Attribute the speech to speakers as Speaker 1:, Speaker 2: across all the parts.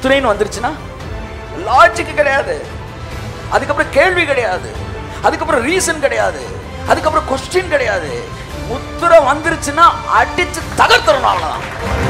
Speaker 1: முத்திரைன்னு வந்துருச்சுன்னா லாஜிக் கிடையாது அதுக்கப்புறம் கேள்வி கிடையாது அதுக்கப்புறம் ரீசன் கிடையாது அதுக்கப்புறம் கொஸ்டின் கிடையாது முத்திரை வந்துருச்சுன்னா அடிச்சு தகர்த்துறணும் அவ்வளவுதான்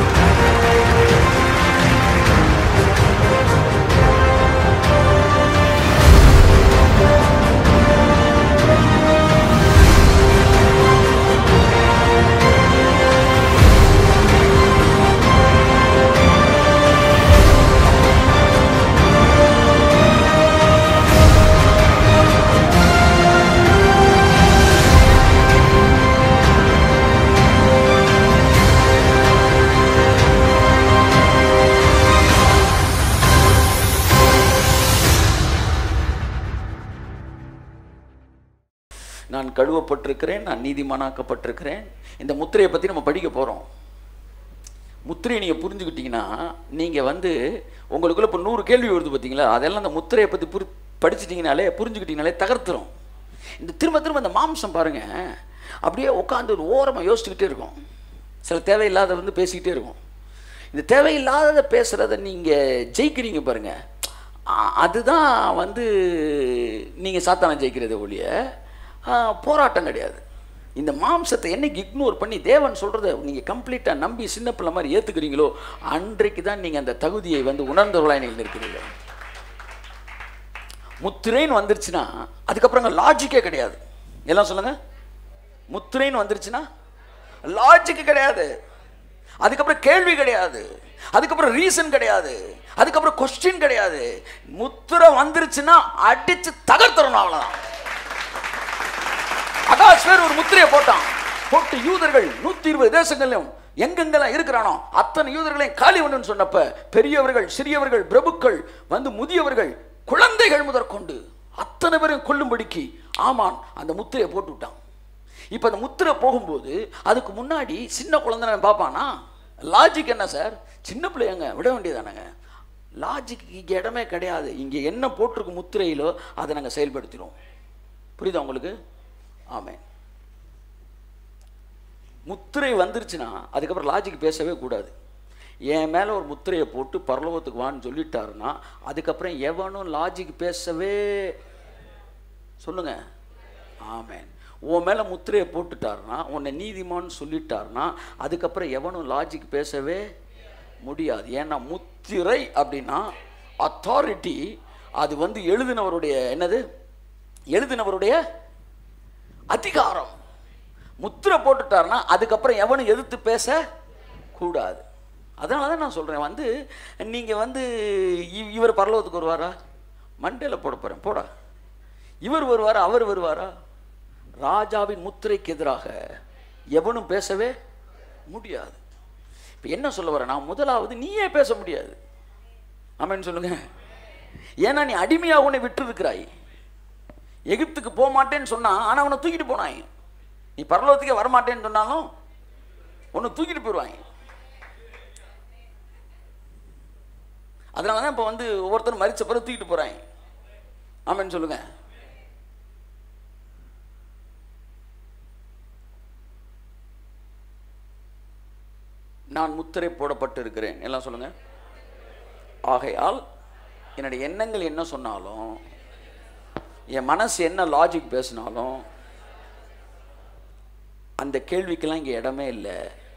Speaker 1: நான் கழுவப்பட்டிருக்கிறேன் நான் நீதிமானாக்கப்பட்டிருக்கிறேன் இந்த முத்திரையை பற்றி நம்ம படிக்க போகிறோம் முத்திரையை நீங்கள் புரிஞ்சுக்கிட்டீங்கன்னா நீங்கள் வந்து உங்களுக்குள்ள இப்போ நூறு கேள்வி வருது பார்த்தீங்களா அதெல்லாம் அந்த முத்திரையை பற்றி புரி படிச்சிட்டிங்கனாலே புரிஞ்சுக்கிட்டீங்கனாலே தகர்த்துரும் இந்த திரும்ப திரும்ப இந்த மாம்சம் பாருங்க அப்படியே உட்காந்து ஒரு ஓரமாக யோசிச்சுக்கிட்டே இருக்கும் சில தேவையில்லாத வந்து பேசிக்கிட்டே இருக்கும் இந்த தேவையில்லாததை பேசுகிறத நீங்கள் ஜெயிக்கிறீங்க பாருங்க அ- அதுதான் வந்து நீங்கள் சாத்தான ஜெயிக்கிறத ஒழிய ஆ, போராட்டம் கிடையாது இந்த மாம்சத்தை என்னைக்கு இக்னோர் பண்ணி தேவன் சொல்கிறத நீங்கள் கம்ப்ளீட்டாக நம்பி சின்ன பிள்ளை மாதிரி ஏற்றுக்கிறீங்களோ அன்றைக்கு தான் நீங்கள் அந்த தகுதியை வந்து உணர்ந்தவர்களாக நீங்கள் இருக்கிறீர்கள் முத்திரைன்னு வந்துருச்சுன்னா அதுக்கப்புறம் அங்கே லாஜிக்கே கிடையாது எல்லாம் சொல்லுங்க முத்திரைன்னு வந்துருச்சுன்னா லாஜிக் கிடையாது அதுக்கப்புறம் கேள்வி கிடையாது அதுக்கப்புறம் ரீசன் கிடையாது அதுக்கப்புறம் கொஸ்டின் கிடையாது முத்திரை வந்துருச்சுன்னா அடிச்சு தகர்த்துறணும் அவ்வளவுதான் அகாஸ்வேர் ஒரு முத்திரையை போட்டான் போட்டு யூதர்கள் நூத்தி இருபது தேசங்களிலும் எங்கெங்கெல்லாம் இருக்கிறானோ அத்தனை யூதர்களையும் காலி பண்ணுன்னு சொன்னப்ப பெரியவர்கள் சிறியவர்கள் பிரபுக்கள் வந்து முதியவர்கள் குழந்தைகள் முதற்கொண்டு அத்தனை பேரையும் கொல்லும்படிக்கு ஆமான் அந்த முத்திரையை போட்டு விட்டான் இப்போ அந்த முத்திரை போகும்போது அதுக்கு முன்னாடி சின்ன குழந்தை பார்ப்பானா லாஜிக் என்ன சார் சின்ன பிள்ளைங்க விட வேண்டியதானங்க லாஜிக்கு இங்கே இடமே கிடையாது இங்கே என்ன போட்டிருக்கு முத்திரையிலோ அதை நாங்கள் செயல்படுத்திடுவோம் புரியுதா உங்களுக்கு ஆமென் முத்திரை வந்துருச்சுன்னா அதுக்கப்புறம் லாஜிக் பேசவே கூடாது என் மேலே ஒரு முத்திரையை போட்டு பரலோகத்துக்கு வான்னு சொல்லிட்டாருன்னா அதுக்கப்புறம் எவனும் லாஜிக் பேசவே சொல்லுங்க ஆமென் உன் மேலே முத்திரையை போட்டுட்டாருன்னா உன்னை நீதிமான்னு சொல்லிட்டாருன்னா அதுக்கப்புறம் எவனும் லாஜிக் பேசவே முடியாது ஏன்னா முத்திரை அப்படின்னா அத்தாரிட்டி அது வந்து எழுதினவருடைய என்னது எழுதினவருடைய அதிகாரம் முத்திரை போட்டுட்டாருன்னா அதுக்கப்புறம் எவனும் எதிர்த்து பேச கூடாது அதனால தான் நான் சொல்கிறேன் வந்து நீங்கள் வந்து இ- இவர் பரலோகத்துக்கு வருவாரா மண்டையில் போட போகிறேன் போடா இவர் வருவாரா அவர் வருவாரா ராஜாவின் முத்திரைக்கு எதிராக எவனும் பேசவே முடியாது இப்போ என்ன சொல்ல வரேன் நான் முதலாவது நீயே பேச முடியாது ஆமென்னு சொல்லுங்க ஏன்னா நீ அடிமையாக உன்னை விட்டுருக்கிறாய் எகிப்துக்கு போக மாட்டேன்னு சொன்னான் ஆனால் அவனை தூக்கிட்டு போனாய் நீ பரலோகத்துக்கே வரமாட்டேன்னு சொன்னாலும் உன்னை தூக்கிட்டு போயிடுவாங்க அதனால தான் இப்போ வந்து ஒவ்வொருத்தரும் மறிச்ச பிறகு தூக்கிட்டு போகிறாங்க ஆமென்னு சொல்லுங்க நான் முத்திரை போடப்பட்டு இருக்கிறேன் எல்லாம் சொல்லுங்க ஆகையால் என்னுடைய எண்ணங்கள் என்ன சொன்னாலும் என் மனசு என்ன லாஜிக் பேசினாலும் அந்த கேள்விக்கெல்லாம் இங்கே இடமே இல்லை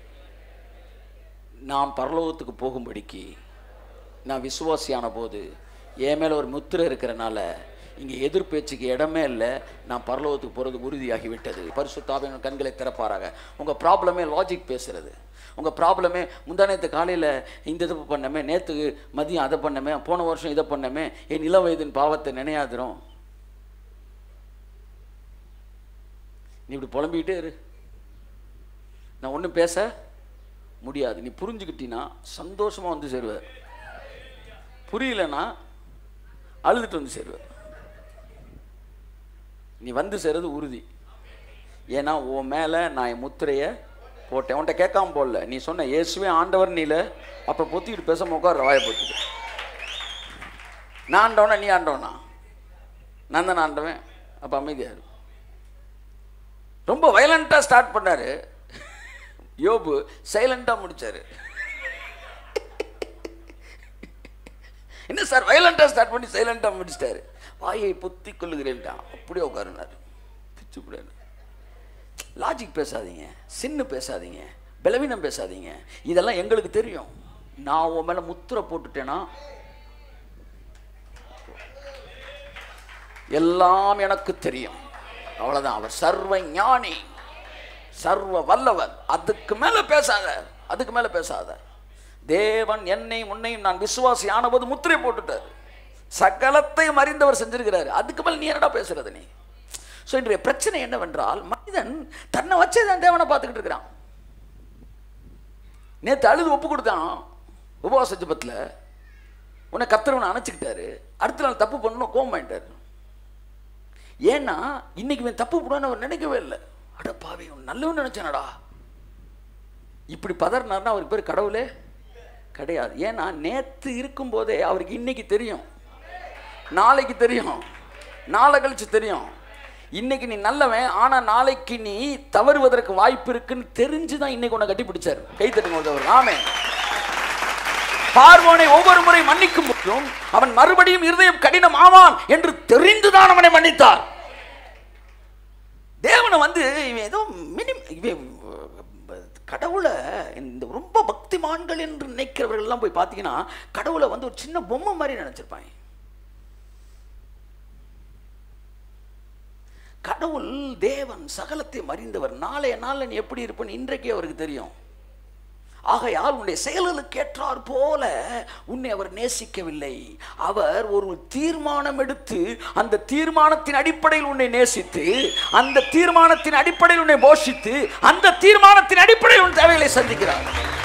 Speaker 1: நான் பரலோகத்துக்கு போகும்படிக்கு நான் விசுவாசியான போது என் மேலே ஒரு முத்திரை இருக்கிறனால இங்கே எதிர்பேச்சுக்கு இடமே இல்லை நான் பரலோகத்துக்கு போகிறது உறுதியாகி விட்டது பரிசுத்தாவின் கண்களை திறப்பாராக உங்கள் ப்ராப்ளமே லாஜிக் பேசுறது உங்கள் ப்ராப்ளமே முந்தானத்து காலையில் இந்த இது பண்ணமே நேற்று மதியம் அதை பண்ணமே போன வருஷம் இதை பண்ணமே என் இளம் வயதின் பாவத்தை நினையாதுரும் நீ இப்படி புலம்பிக்கிட்டே இரு நான் ஒன்றும் பேச முடியாது நீ புரிஞ்சுக்கிட்டீன்னா சந்தோஷமா வந்து சேருவ புரியலன்னா அழுதுட்டு வந்து சேருவ நீ வந்து சேர்றது உறுதி ஏன்னா உன் மேலே நான் என் முத்திரையை போட்டேன் உன்கிட்ட கேட்காம போடல நீ சொன்ன இயேசுவே ஆண்டவர் நீல அப்போ பொத்திக்கிட்டு பேசாம உட்கார வாயை பொத்திட்டு நான் ஆண்டவனா நீ ஆண்டவனா நான் தானே ஆண்டவன் அப்போ அமைதியாரு ரொம்ப வயலண்ட்டாக ஸ்டார்ட் பண்ணாரு யோபு சைலண்டாக முடிச்சாரு என்ன சார் வயலண்டாக ஸ்டார்ட் பண்ணி சைலண்டாக முடிச்சிட்டாரு வாயை பொத்தி கொள்ளுகிறேன்ட்டான் அப்படியே உட்காருனாரு பிச்சு விடாரு லாஜிக் பேசாதீங்க சின்னு பேசாதீங்க பலவீனம் பேசாதீங்க இதெல்லாம் எங்களுக்கு தெரியும் நான் உன் மேலே முத்திரை போட்டுட்டேன்னா எல்லாம் எனக்கு தெரியும் அவ்வளவுதான் அவர் சர்வ ஞானி சர்வ வல்லவர் அதுக்கு மேல பேசாத அதுக்கு மேல பேசாத தேவன் என்னை உன்னையும் நான் விசுவாசி ஆனபோது முத்திரை போட்டுட்டார் சகலத்தையும் அறிந்தவர் செஞ்சிருக்கிறாரு அதுக்கு மேல நீ என்னடா பேசுறது நீ ஸோ இன்றைய பிரச்சனை என்னவென்றால் மனிதன் தன்னை வச்சே தான் தேவனை பார்த்துக்கிட்டு இருக்கிறான் நேற்று அழுது ஒப்பு கொடுத்தான் உபவாச ஜபத்தில் உன்னை கத்திரவனை அணைச்சிக்கிட்டாரு அடுத்த நாள் தப்பு பண்ணணும் கோவம் ஆயிட்டாரு ஏன்னா இன்னைக்கு இவன் தப்பு போடுவான்னு அவர் நினைக்கவே இல்லை அட பாவி இவன் நல்லவன் நினைச்சானடா இப்படி பதறினார்னா அவருக்கு பேர் கடவுளே கிடையாது ஏன்னா நேத்து இருக்கும்போதே அவருக்கு இன்னைக்கு தெரியும் நாளைக்கு தெரியும் நாளை கழிச்சு தெரியும் இன்னைக்கு நீ நல்லவன் ஆனா நாளைக்கு நீ தவறுவதற்கு வாய்ப்பு இருக்குன்னு தெரிஞ்சு தான் இன்னைக்கு உன்னை கட்டி பிடிச்சாரு கை தட்டுங்க ஒருத்தவர் ஆமே பார்வோனை ஒவ்வொரு முறை மன்னிக்கும் போதும் அவன் மறுபடியும் இருதயம் கடினம் ஆவான் என்று தெரிந்துதான் அவனை மன்னித்தார் தேவனை வந்து இவன் ஏதோ மினிம் இவன் கடவுளை இந்த ரொம்ப பக்திமான்கள் என்று நினைக்கிறவர்கள் எல்லாம் போய் பார்த்தீங்கன்னா கடவுளை வந்து ஒரு சின்ன பொம்மை மாதிரி நினைச்சிருப்பாங்க கடவுள் தேவன் சகலத்தையும் அறிந்தவர் நாளைய நாளில் நீ எப்படி இருப்பேன்னு இன்றைக்கே அவருக்கு தெரியும் ஆகையால் உன்னுடைய செயல்களுக்கு ஏற்றார் போல உன்னை அவர் நேசிக்கவில்லை அவர் ஒரு தீர்மானம் எடுத்து அந்த தீர்மானத்தின் அடிப்படையில் உன்னை நேசித்து அந்த தீர்மானத்தின் அடிப்படையில் உன்னை போஷித்து அந்த தீர்மானத்தின் அடிப்படையில் உன் தேவைகளை சந்திக்கிறார்